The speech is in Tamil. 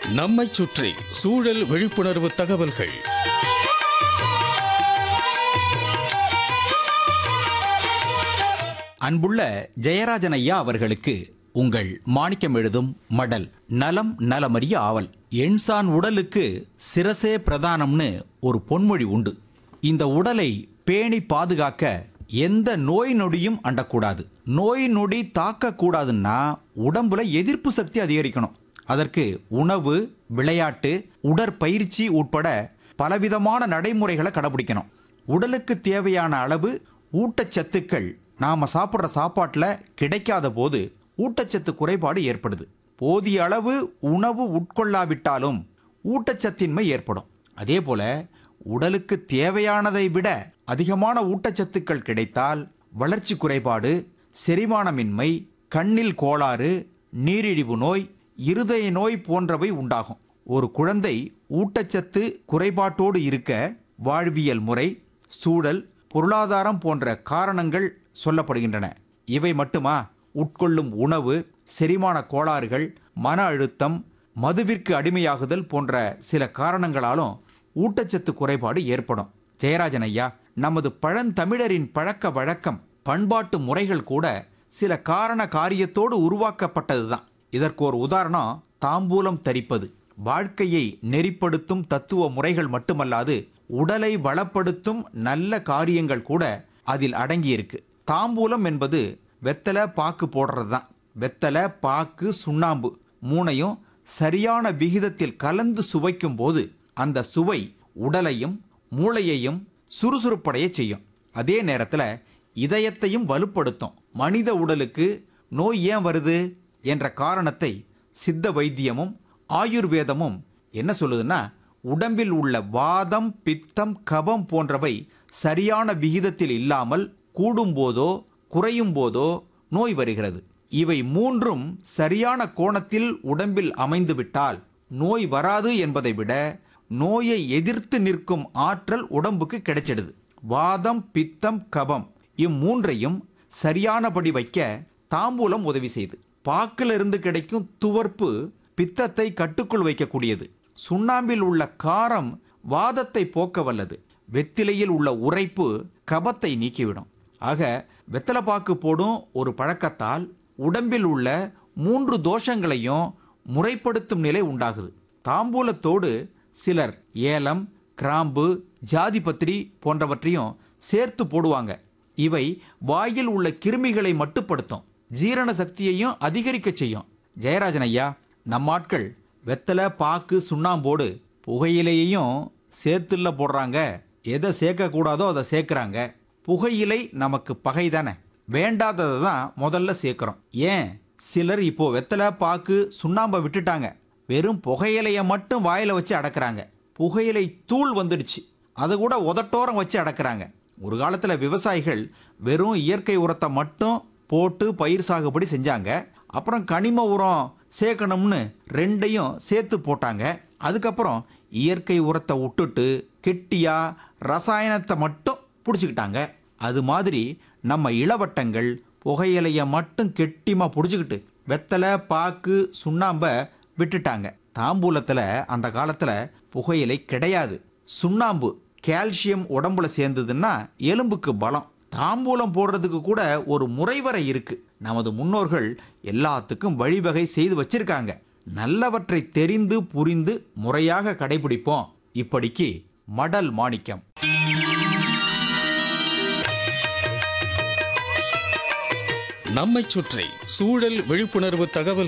நம்மைச் சுற்றி சூழல் விழிப்புணர்வு தகவல்கள் அன்புள்ள ஜெயராஜன் ஐயா அவர்களுக்கு உங்கள் மாணிக்கம் எழுதும் மடல் நலம் நலமறிய ஆவல் எண்சான் உடலுக்கு சிரசே பிரதானம்னு ஒரு பொன்மொழி உண்டு இந்த உடலை பேணி பாதுகாக்க எந்த நோய் நொடியும் அண்டக்கூடாது நோய் நொடி தாக்கக்கூடாதுன்னா உடம்புல எதிர்ப்பு சக்தி அதிகரிக்கணும் அதற்கு உணவு விளையாட்டு உடற்பயிற்சி உட்பட பலவிதமான நடைமுறைகளை கடைபிடிக்கணும் உடலுக்கு தேவையான அளவு ஊட்டச்சத்துக்கள் நாம சாப்பிட்ற சாப்பாட்டில் கிடைக்காத போது ஊட்டச்சத்து குறைபாடு ஏற்படுது போதிய அளவு உணவு உட்கொள்ளாவிட்டாலும் ஊட்டச்சத்தின்மை ஏற்படும் அதே போல உடலுக்கு தேவையானதை விட அதிகமான ஊட்டச்சத்துக்கள் கிடைத்தால் வளர்ச்சி குறைபாடு செரிமானமின்மை கண்ணில் கோளாறு நீரிழிவு நோய் இருதய நோய் போன்றவை உண்டாகும் ஒரு குழந்தை ஊட்டச்சத்து குறைபாட்டோடு இருக்க வாழ்வியல் முறை சூழல் பொருளாதாரம் போன்ற காரணங்கள் சொல்லப்படுகின்றன இவை மட்டுமா உட்கொள்ளும் உணவு செரிமான கோளாறுகள் மன அழுத்தம் மதுவிற்கு அடிமையாகுதல் போன்ற சில காரணங்களாலும் ஊட்டச்சத்து குறைபாடு ஏற்படும் ஜெயராஜன் ஐயா நமது பழந்தமிழரின் பழக்க வழக்கம் பண்பாட்டு முறைகள் கூட சில காரண காரியத்தோடு உருவாக்கப்பட்டதுதான் இதற்கு ஒரு உதாரணம் தாம்பூலம் தரிப்பது வாழ்க்கையை நெறிப்படுத்தும் தத்துவ முறைகள் மட்டுமல்லாது உடலை வளப்படுத்தும் நல்ல காரியங்கள் கூட அதில் அடங்கியிருக்கு தாம்பூலம் என்பது வெத்தலை பாக்கு போடுறது தான் வெத்தலை பாக்கு சுண்ணாம்பு மூணையும் சரியான விகிதத்தில் கலந்து சுவைக்கும் போது அந்த சுவை உடலையும் மூளையையும் சுறுசுறுப்படைய செய்யும் அதே நேரத்தில் இதயத்தையும் வலுப்படுத்தும் மனித உடலுக்கு நோய் ஏன் வருது என்ற காரணத்தை சித்த வைத்தியமும் ஆயுர்வேதமும் என்ன சொல்லுதுன்னா உடம்பில் உள்ள வாதம் பித்தம் கபம் போன்றவை சரியான விகிதத்தில் இல்லாமல் கூடும்போதோ குறையும் போதோ நோய் வருகிறது இவை மூன்றும் சரியான கோணத்தில் உடம்பில் அமைந்துவிட்டால் நோய் வராது என்பதை விட நோயை எதிர்த்து நிற்கும் ஆற்றல் உடம்புக்கு கிடைச்சிடுது வாதம் பித்தம் கபம் இம்மூன்றையும் சரியானபடி வைக்க தாம்பூலம் உதவி செய்து பாக்கிலிருந்து கிடைக்கும் துவர்ப்பு பித்தத்தை கட்டுக்குள் வைக்கக்கூடியது சுண்ணாம்பில் உள்ள காரம் வாதத்தை போக்க வல்லது வெத்திலையில் உள்ள உரைப்பு கபத்தை நீக்கிவிடும் ஆக வெத்தலைப்பாக்கு போடும் ஒரு பழக்கத்தால் உடம்பில் உள்ள மூன்று தோஷங்களையும் முறைப்படுத்தும் நிலை உண்டாகுது தாம்பூலத்தோடு சிலர் ஏலம் கிராம்பு ஜாதிபத்திரி போன்றவற்றையும் சேர்த்து போடுவாங்க இவை வாயில் உள்ள கிருமிகளை மட்டுப்படுத்தும் ஜீரண சக்தியையும் அதிகரிக்க செய்யும் ஜெயராஜன் ஐயா நம்ம ஆட்கள் வெத்தலை பாக்கு சுண்ணாம்போடு புகையிலையையும் சேர்த்துல போடுறாங்க எதை சேர்க்கக்கூடாதோ அதை சேர்க்குறாங்க புகையிலை நமக்கு பகை தானே வேண்டாததை தான் முதல்ல சேர்க்குறோம் ஏன் சிலர் இப்போ வெத்தலை பாக்கு சுண்ணாம்பை விட்டுட்டாங்க வெறும் புகையிலையை மட்டும் வாயில வச்சு அடக்குறாங்க புகையிலை தூள் வந்துடுச்சு அதை கூட உதட்டோரம் வச்சு அடக்குறாங்க ஒரு காலத்தில் விவசாயிகள் வெறும் இயற்கை உரத்தை மட்டும் போட்டு பயிர் சாகுபடி செஞ்சாங்க அப்புறம் கனிம உரம் சேர்க்கணும்னு ரெண்டையும் சேர்த்து போட்டாங்க அதுக்கப்புறம் இயற்கை உரத்தை விட்டுட்டு கெட்டியா ரசாயனத்தை மட்டும் பிடிச்சிக்கிட்டாங்க அது மாதிரி நம்ம இளவட்டங்கள் புகையிலையை மட்டும் கெட்டிமா பிடிச்சிக்கிட்டு வெத்தலை பாக்கு சுண்ணாம்பை விட்டுட்டாங்க தாம்பூலத்தில் அந்த காலத்தில் புகையிலை கிடையாது சுண்ணாம்பு கால்சியம் உடம்புல சேர்ந்ததுன்னா எலும்புக்கு பலம் தாம்பூலம் போடுறதுக்கு கூட ஒரு முறைவரை இருக்கு நமது முன்னோர்கள் எல்லாத்துக்கும் வழிவகை செய்து வச்சிருக்காங்க நல்லவற்றை தெரிந்து புரிந்து முறையாக கடைபிடிப்போம் இப்படிக்கு மடல் மாணிக்கம் நம்மைச் சுற்றி சூழல் விழிப்புணர்வு தகவல்கள்